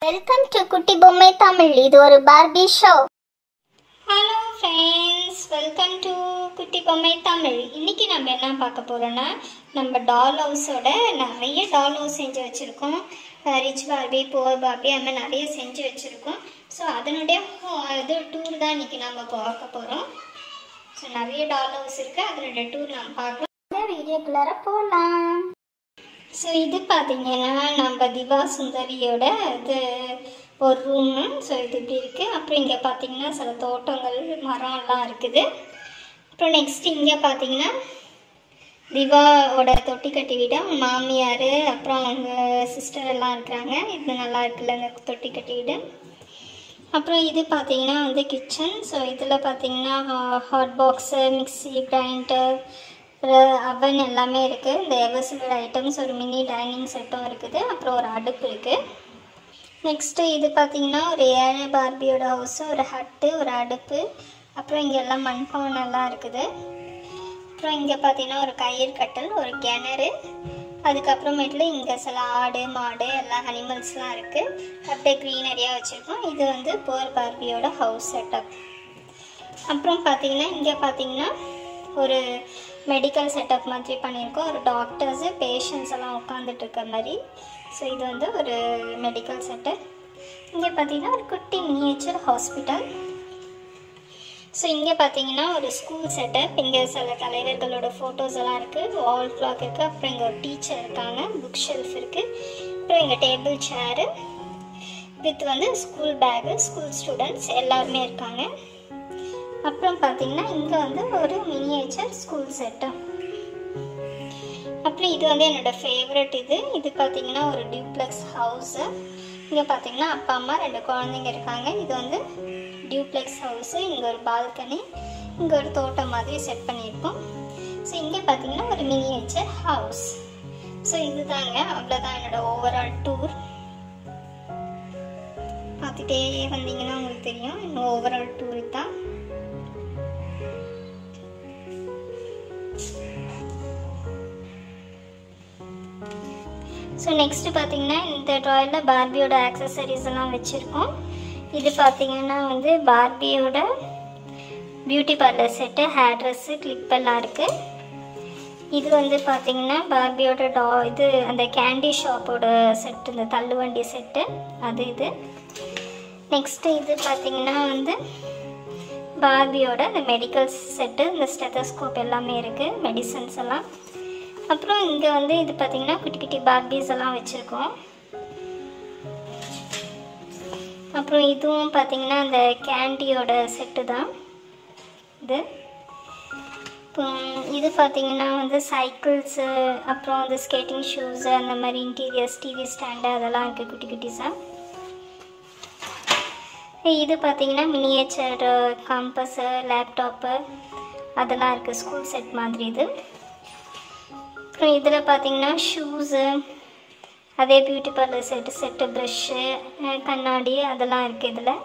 welcome to குட்டி பொம்மை தமிழ் இது ஒரு Barbie show hello friends welcome to குட்டி பொம்மை தமிழ் இன்னைக்கு நம்ம என்ன பார்க்க போகிறோன்னா நம்ம டால் ஹவுஸோட நிறைய டால் ஹவுஸ் செஞ்சு வச்சுருக்கோம் ரிச் பார்பி புவர் பார்பி அந்த மாதிரி நிறைய செஞ்சு வச்சுருக்கோம் ஸோ அதனுடைய ho- இது டூர் தான் இன்னைக்கு நம்ம பார்க்க போகிறோம் ஸோ நிறைய டால் ஹவுஸ் இருக்குது அதனுடைய டூர் நம்ம பார்க்கலாம் வீடியோக்குள்ளார போகலாம் ஸோ இது பார்த்தீங்கன்னா நம்ம திவா சுந்தரியோட இது ஒரு ரூமு ஸோ இது இப்படி இருக்குது அப்புறம் இங்கே பார்த்தீங்கன்னா சில தோட்டங்கள் மரம்லாம் இருக்குது அப்புறம் நெக்ஸ்ட் இங்கே பார்த்தீங்கன்னா திவாவோட தொட்டி கட்டி வீடு அவங்க மாமியார் அப்புறம் அவங்க சிஸ்டர் எல்லாம் இருக்கிறாங்க இது நல்லா இருக்குல்ல இந்த தொட்டி கட்டி வீடு அப்புறம் இது பார்த்தீங்கன்னா வந்து கிச்சன் ஸோ இதில் பார்த்தீங்கன்னா ஹாட் பாக்ஸு மிக்ஸி கிரைண்டர் அவன் எல்லாமே இருக்குது இந்த எவர்சிலர் ஐட்டம்ஸ் ஒரு மினி டைனிங் செட்டும் இருக்குது அப்புறம் ஒரு அடுப்பு இருக்குது நெக்ஸ்ட்டு இது பார்த்தீங்கன்னா ஒரு ஏழை பார்பியோட ஹவுஸு ஒரு ஹட்டு ஒரு அடுப்பு அப்புறம் இங்கே எல்லாம் மண்பானெல்லாம் இருக்குது அப்புறம் இங்கே பார்த்தீங்கன்னா ஒரு கயிறு கட்டல் ஒரு கிணறு அதுக்கப்புறமேட்டில் இங்கே சில ஆடு மாடு எல்லா அனிமல்ஸ்லாம் இருக்குது அப்படியே க்ரீனரியாக வச்சுருக்கோம் இது வந்து போர் பார்பியோட ஹவுஸ் செட்டப் அப்புறம் பார்த்தீங்கன்னா இங்கே பார்த்தீங்கன்னா ஒரு மெடிக்கல் செட்டப் மாதிரி பண்ணியிருக்கோம் ஒரு டாக்டர்ஸு பேஷண்ட்ஸ் எல்லாம் உட்காந்துட்டு இருக்க மாதிரி ஸோ இது வந்து ஒரு மெடிக்கல் செட்டப் இங்கே பார்த்தீங்கன்னா ஒரு குட்டி மினியேச்சர் ஹாஸ்பிட்டல் ஸோ இங்கே பார்த்தீங்கன்னா ஒரு ஸ்கூல் செட்டப் இங்கே சில தலைவர்களோட ஃபோட்டோஸ் எல்லாம் இருக்குது வால் கிளாக் இருக்குது அப்புறம் இங்கே ஒரு டீச்சர் இருக்காங்க புக் ஷெல்ஃப் இருக்குது அப்புறம் இங்கே டேபிள் சேரு வித் வந்து ஸ்கூல் பேகு ஸ்கூல் ஸ்டூடெண்ட்ஸ் எல்லாருமே இருக்காங்க அப்புறம் பார்த்தீங்கன்னா இங்கே வந்து ஒரு மினியேச்சர் ஸ்கூல் செட்டு அப்புறம் இது வந்து என்னோட ஃபேவரட் இது இது பார்த்தீங்கன்னா ஒரு டியூப்ளெக்ஸ் ஹவுஸு இங்கே பார்த்தீங்கன்னா அப்பா அம்மா ரெண்டு குழந்தைங்க இருக்காங்க இது வந்து டியூப்ளெக்ஸ் ஹவுஸு இங்கே ஒரு பால்கனி இங்கே ஒரு தோட்டம் மாதிரி செட் பண்ணியிருக்கோம் ஸோ இங்கே பார்த்தீங்கன்னா ஒரு மினியேச்சர் ஹவுஸ் ஸோ இதுதாங்க அவ்வளோதான் என்னோட ஓவரால் டூர் பார்த்துட்டே வந்தீங்கன்னா உங்களுக்கு தெரியும் இன்னும் ஓவரால் டூர் தான் ஸோ நெக்ஸ்ட் பார்த்தீங்கன்னா இந்த ட்ராயில் பார்பியோட ஆக்சசரிஸ் எல்லாம் வச்சுருக்கோம் இது பார்த்தீங்கன்னா வந்து பார்பியோட beauty parlour set hair dress clip எல்லாம் இருக்குது இது வந்து பார்த்தீங்கன்னா பார்பியோட டா இது அந்த கேண்டி ஷாப்போட செட்டு இந்த தள்ளுவண்டி செட்டு அது இது நெக்ஸ்ட்டு இது பார்த்தீங்கன்னா வந்து பார்பியோட இந்த மெடிக்கல் செட்டு இந்த ஸ்டெத்தஸ்கோப் எல்லாமே இருக்குது மெடிசன்ஸ் எல்லாம் அப்புறம் இங்கே வந்து இது பார்த்தீங்கன்னா குட்டி குட்டி பார்பிஸ் எல்லாம் வச்சுருக்கோம் அப்புறம் இதுவும் பார்த்தீங்கன்னா அந்த கேண்டியோட செட்டு தான் இது அப்புறம் இது பார்த்தீங்கன்னா வந்து சைக்கிள்ஸு அப்புறம் வந்து ஸ்கேட்டிங் ஷூஸு அந்த மாதிரி இன்டீரியர்ஸ் டிவி ஸ்டாண்டு அதெல்லாம் இருக்குது குட்டி குட்டிஸாக இது பார்த்தீங்கன்னா மினியேச்சர் கம்பஸு லேப்டாப்பு அதெல்லாம் இருக்குது ஸ்கூல் செட் மாதிரி இது அப்புறம் இதில் பார்த்தீங்கன்னா ஷூஸு அதே beauty parlour set set brush கண்ணாடி அதெல்லாம் இருக்குது இதில்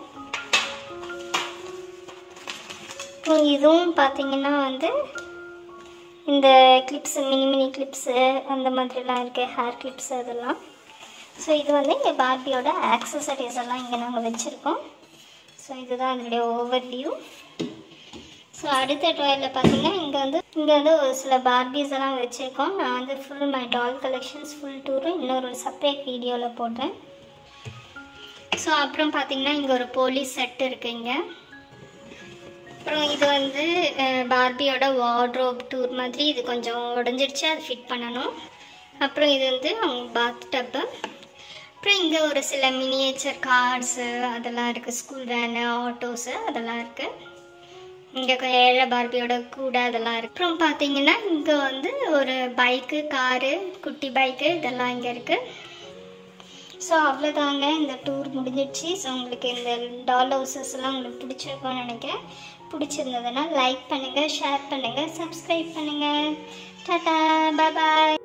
அப்புறம் இதுவும் பார்த்தீங்கன்னா வந்து இந்த கிளிப்ஸு மினி மினி கிளிப்ஸு அந்த மாதிரிலாம் இருக்குது ஹேர் கிளிப்ஸ் அதெல்லாம் ஸோ இது வந்து இங்கே பார்பியோட ஆக்சசரிஸ் எல்லாம் இங்கே நாங்கள் வச்சுருக்கோம் ஸோ இதுதான் அதனுடைய ஓவர் வியூ ஸோ அடுத்த ட்ராயரில் பார்த்தீங்கன்னா இங்கே வந்து இங்கே வந்து ஒரு சில பார்பிஸ் எல்லாம் வச்சுருக்கோம் நான் வந்து full my doll collections full டூரும் இன்னொரு செப்பரேட் வீடியோவில் போடுறேன் ஸோ அப்புறம் பார்த்தீங்கன்னா இங்கே ஒரு போலீஸ் செட் இருக்குது இங்கே அப்புறம் இது வந்து அஹ், பார்பியோட வார்ட்ரோப் டூர் மாதிரி இது கொஞ்சம் உடஞ்சிருச்சு அது ஃபிட் பண்ணணும் அப்புறம் இது வந்து அவங்க பாத் டப்பு அப்புறம் இங்கே ஒரு சில மினியேச்சர் கார்ஸு அதெல்லாம் இருக்குது ஸ்கூல் வேனு ஆட்டோஸு அதெல்லாம் இருக்குது இங்கே ஏழை பார்பியோட கூடை அதெல்லாம் இருக்கு அப்புறம் பார்த்தீங்கன்னா இங்கே வந்து ஒரு பைக்கு காரு குட்டி பைக்கு இதெல்லாம் இங்கே இருக்குது ஸோ அவ்வளோதாங்க இந்த டூர் முடிஞ்சிடுச்சு ஸோ உங்களுக்கு இந்த டால் ஹவுசஸ் எல்லாம் உங்களுக்கு பிடிச்சிருக்கும்னு நினைக்கிறேன் பிடிச்சிருந்ததுன்னா லைக் பண்ணுங்கள் ஷேர் பண்ணுங்கள் சப்ஸ்கிரைப் பண்ணுங்கள் டாட்டா பாய்